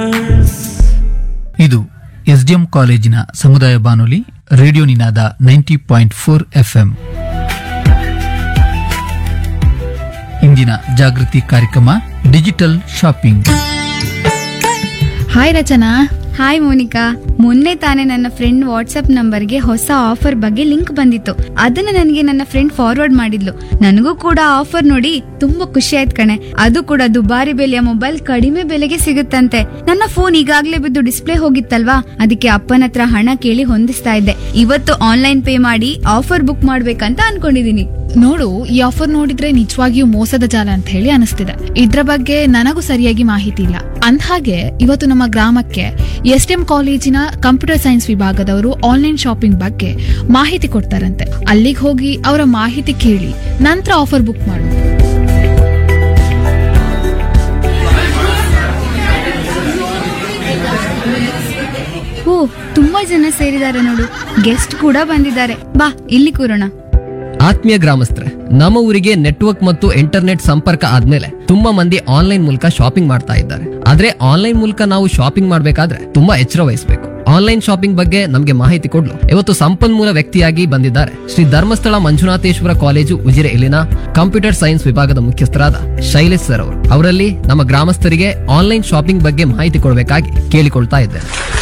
ಇದು ಎಸ್ಡಿಎಂ ಕಾಲೇಜಿನ ಸಮುದಾಯ ಬಾನುಲಿ radio Ninaada ninety point four FM ಇಂದಿನ ಜಾಗೃತಿ ಕಾರ್ಯಕ್ರಮ digital shopping hi Rachana hi Monica ಮೊನ್ನೆ ತಾನೇ ನನ್ನ ಫ್ರೆಂಡ್ ವಾಟ್ಸ್ಆಪ್ ನಂಬರ್ಗೆ ಹೊಸ ಆಫರ್ ಬಗ್ಗೆ ಲಿಂಕ್ ಬಂದಿತ್ತು ಅದನ್ನ ನನಗೆ ನನ್ನ ಫ್ರೆಂಡ್ ಫಾರ್ವರ್ಡ್ ಮಾಡಿದ್ಲು ನನಗೂ ಕೂಡ ಆಫರ್ ನೋಡಿ ತುಂಬಾ ಖುಷಿ ಆಯ್ತು ಕಣೆ ಅದು ಕೂಡ ದುಬಾರಿ ಬೆಲೆಯ ಮೊಬೈಲ್ ಕಡಿಮೆ ಬೆಲೆಗೆ ಸಿಗುತ್ತಂತೆ ನನ್ನ ಫೋನ್ ಈಗಾಗ್ಲೇ ಬಿದ್ದು ಡಿಸ್ಪ್ಲೇ ಹೋಗಿತ್ತಲ್ವಾ ಅದಕ್ಕೆ ಅಪ್ಪನ ಹತ್ರ ಹಣ ಕೇಳಿ ಹೊಂದಿಸ್ತಾ ಇದ್ದೆ ಇವತ್ತು ಆನ್ಲೈನ್ ಪೇ ಮಾಡಿ ಆಫರ್ ಬುಕ್ ಮಾಡ್ಬೇಕಂತ ಅನ್ಕೊಂಡಿದೀನಿ ನೋಡು ಈ ಆಫರ್ ನೋಡಿದ್ರೆ ನಿಜವಾಗಿಯೂ ಮೋಸದ ಜಾಲ ಅಂತ ಹೇಳಿ ಅನಿಸ್ತಿದೆ ಇದ್ರ ಬಗ್ಗೆ ನನಗೂ ಸರಿಯಾಗಿ ಮಾಹಿತಿ ಇಲ್ಲ ಅಂದ್ಹಾಗೆ ಇವತ್ತು ನಮ್ಮ ಗ್ರಾಮಕ್ಕೆ ಎಸ್ ಎಂ ಕಾಲೇಜಿನ ಕಂಪ್ಯೂಟರ್ ಸೈನ್ಸ್ ವಿಭಾಗದವರು ಆನ್ಲೈನ್ ಶಾಪಿಂಗ್ ಬಗ್ಗೆ ಮಾಹಿತಿ ಕೊಡ್ತಾರಂತೆ ಅಲ್ಲಿಗೆ ಹೋಗಿ ಅವರ ಮಾಹಿತಿ ಕೇಳಿ ನಂತರ ಆಫರ್ ಬುಕ್ ಮಾಡು ಓ ತುಂಬಾ ಜನ ಸೇರಿದ್ದಾರೆ ನೋಡು ಗೆಸ್ಟ್ ಕೂಡ ಬಂದಿದ್ದಾರೆ ಬಾ ಇಲ್ಲಿ ಕೂರೋಣ ಆತ್ಮೀಯ ಗ್ರಾಮಸ್ಥರೆ ನಮ್ಮ ಊರಿಗೆ ನೆಟ್ವರ್ಕ್ ಮತ್ತು ಇಂಟರ್ನೆಟ್ ಸಂಪರ್ಕ ಆದ್ಮೇಲೆ ತುಂಬಾ ಮಂದಿ ಆನ್ಲೈನ್ ಮೂಲಕ ಶಾಪಿಂಗ್ ಮಾಡ್ತಾ ಇದ್ದಾರೆ ಆದ್ರೆ ಆನ್ಲೈನ್ ಮೂಲಕ ನಾವು ಶಾಪಿಂಗ್ ಮಾಡ್ಬೇಕಾದ್ರೆ ತುಂಬಾ ಎಚ್ಚರ ವಹಿಸಬೇಕು ಆನ್ಲೈನ್ ಶಾಪಿಂಗ್ ಬಗ್ಗೆ ನಮಗೆ ಮಾಹಿತಿ ಕೊಡ್ಲು ಇವತ್ತು ಸಂಪನ್ಮೂಲ ವ್ಯಕ್ತಿಯಾಗಿ ಬಂದಿದ್ದಾರೆ ಶ್ರೀ ಧರ್ಮಸ್ಥಳ ಮಂಜುನಾಥೇಶ್ವರ ಕಾಲೇಜು ಉಜಿರೆ ಇಲ್ಲಿನ ಕಂಪ್ಯೂಟರ್ ಸೈನ್ಸ್ ವಿಭಾಗದ ಮುಖ್ಯಸ್ಥರಾದ ಶೈಲೇಶ್ ಸರ್ ಅವರು ಅವರಲ್ಲಿ ನಮ್ಮ ಗ್ರಾಮಸ್ಥರಿಗೆ ಆನ್ಲೈನ್ ಶಾಪಿಂಗ್ ಬಗ್ಗೆ ಮಾಹಿತಿ ಕೊಡಬೇಕಾಗಿ ಕೇಳಿಕೊಳ್ತಾ ಇದ್ದೇನೆ